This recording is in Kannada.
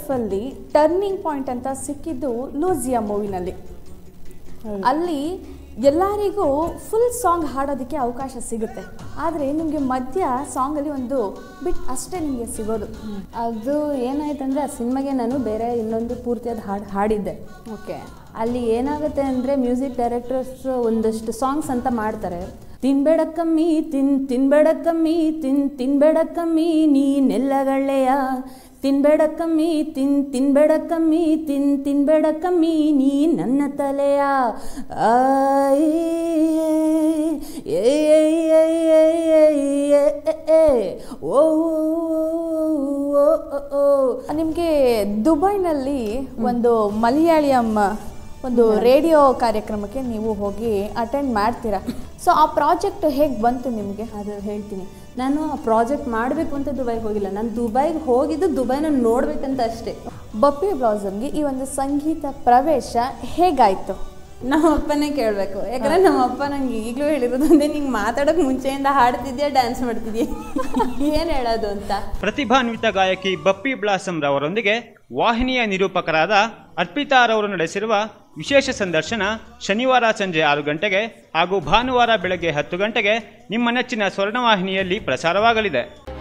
ಲೈಫಲ್ಲಿ ಟರ್ನಿಂಗ್ ಪಾಯಿಂಟ್ ಅಂತ ಸಿಕ್ಕಿದ್ದು ಲೂಸಿಯಾ ಮೂವಿನಲ್ಲಿ ಅಲ್ಲಿ ಎಲ್ಲರಿಗೂ ಫುಲ್ ಸಾಂಗ್ ಹಾಡೋದಕ್ಕೆ ಅವಕಾಶ ಸಿಗುತ್ತೆ ಆದರೆ ನಿಮಗೆ ಮಧ್ಯ ಸಾಂಗಲ್ಲಿ ಒಂದು ಬಿಟ್ ಅಷ್ಟೇ ನಿಮಗೆ ಸಿಗೋದು ಅದು ಏನಾಯ್ತಂದ್ರೆ ಆ ಸಿನಿಮಾಗೆ ನಾನು ಬೇರೆ ಇನ್ನೊಂದು ಪೂರ್ತಿಯಾದ ಹಾಡು ಹಾಡಿದ್ದೆ ಓಕೆ ಅಲ್ಲಿ ಏನಾಗುತ್ತೆ ಅಂದರೆ ಮ್ಯೂಸಿಕ್ ಡೈರೆಕ್ಟರ್ಸ್ ಒಂದಷ್ಟು ಸಾಂಗ್ಸ್ ಅಂತ ಮಾಡ್ತಾರೆ ತಿನ್ಬೇಡ ಕಮ್ಮಿ ತಿನ್ ತಿನ್ಬೇಡ ಕಮ್ಮಿ ತಿನ್ ತಿನ್ಬೇಡ ಕಮ್ಮಿ ನೀನೆಲ್ಲಗಳ್ಳೆಯ ತಿನ್ಬೇಡ ಕಮ್ಮಿ ತಿನ್ ತಿನ್ಬೇಡ ಕಮ್ಮಿ ತಿನ್ ತಿನ್ಬೇಡ ಕಮ್ಮಿ ನೀ ನನ್ನ ತಲೆಯ ಆಯ್, ಏ, ಏ, ಏ, ಏ, ಏ, ಏ, ಏ, ಏ, ಓ, ಓ, ಓ, ಓ. ನಿಮಗೆ ದುಬೈನಲ್ಲಿ ಒಂದು ಮಲಯಾಳಿಯಂ ಒಂದು ರೇಡಿಯೋ ಕಾರ್ಯಕ್ರಮಕ್ಕೆ ನೀವು ಹೋಗಿ ಅಟೆಂಡ್ ಮಾಡ್ತೀರಾ ಸೊ ಆ ಪ್ರಾಜೆಕ್ಟ್ ಹೇಗೆ ಬಂತು ನಿಮಗೆ ಅದು ಹೇಳ್ತೀನಿ ನಾನು ಆ ಪ್ರಾಜೆಕ್ಟ್ ಮಾಡಬೇಕು ಅಂತ ದುಬೈಗೆ ಹೋಗಿಲ್ಲ ನಾನು ದುಬೈಗೆ ಹೋಗಿದ್ದು ದುಬೈನ ನೋಡ್ಬೇಕಂತ ಅಷ್ಟೇ ಬಪ್ಪಿ ಬ್ಲಾಸಮ್ಗೆ ಈ ಒಂದು ಸಂಗೀತ ಪ್ರವೇಶ ಹೇಗಾಯಿತು ನಮ್ಮ ಅಪ್ಪನೇ ಕೇಳಬೇಕು ಯಾಕಂದ್ರೆ ನಮ್ಮ ಅಪ್ಪ ನಂಗೆ ಈಗಲೂ ಹೇಳಿರೋದು ಒಂದೇ ನಿಂಗೆ ಮಾತಾಡೋಕೆ ಮುಂಚೆಯಿಂದ ಹಾಡ್ತಿದ್ಯಾ ಡ್ಯಾನ್ಸ್ ಮಾಡ್ತಿದ್ಯಾ ಏನು ಹೇಳೋದು ಅಂತ ಪ್ರತಿಭಾನ್ವಿತ ಗಾಯಕಿ ಬಪ್ಪಿ ಬ್ಲಾಸಮ್ ರವರೊಂದಿಗೆ ವಾಹಿನಿಯ ನಿರೂಪಕರಾದ ಅರ್ಪಿತಾರವರು ನಡೆಸಿರುವ ವಿಶೇಷ ಸಂದರ್ಶನ ಶನಿವಾರ ಸಂಜೆ ಆರು ಗಂಟೆಗೆ ಹಾಗೂ ಭಾನುವಾರ ಬೆಳಗ್ಗೆ ಹತ್ತು ಗಂಟೆಗೆ ನಿಮ್ಮ ನೆಚ್ಚಿನ ಸ್ವರ್ಣವಾಹಿನಿಯಲ್ಲಿ ಪ್ರಸಾರವಾಗಲಿದೆ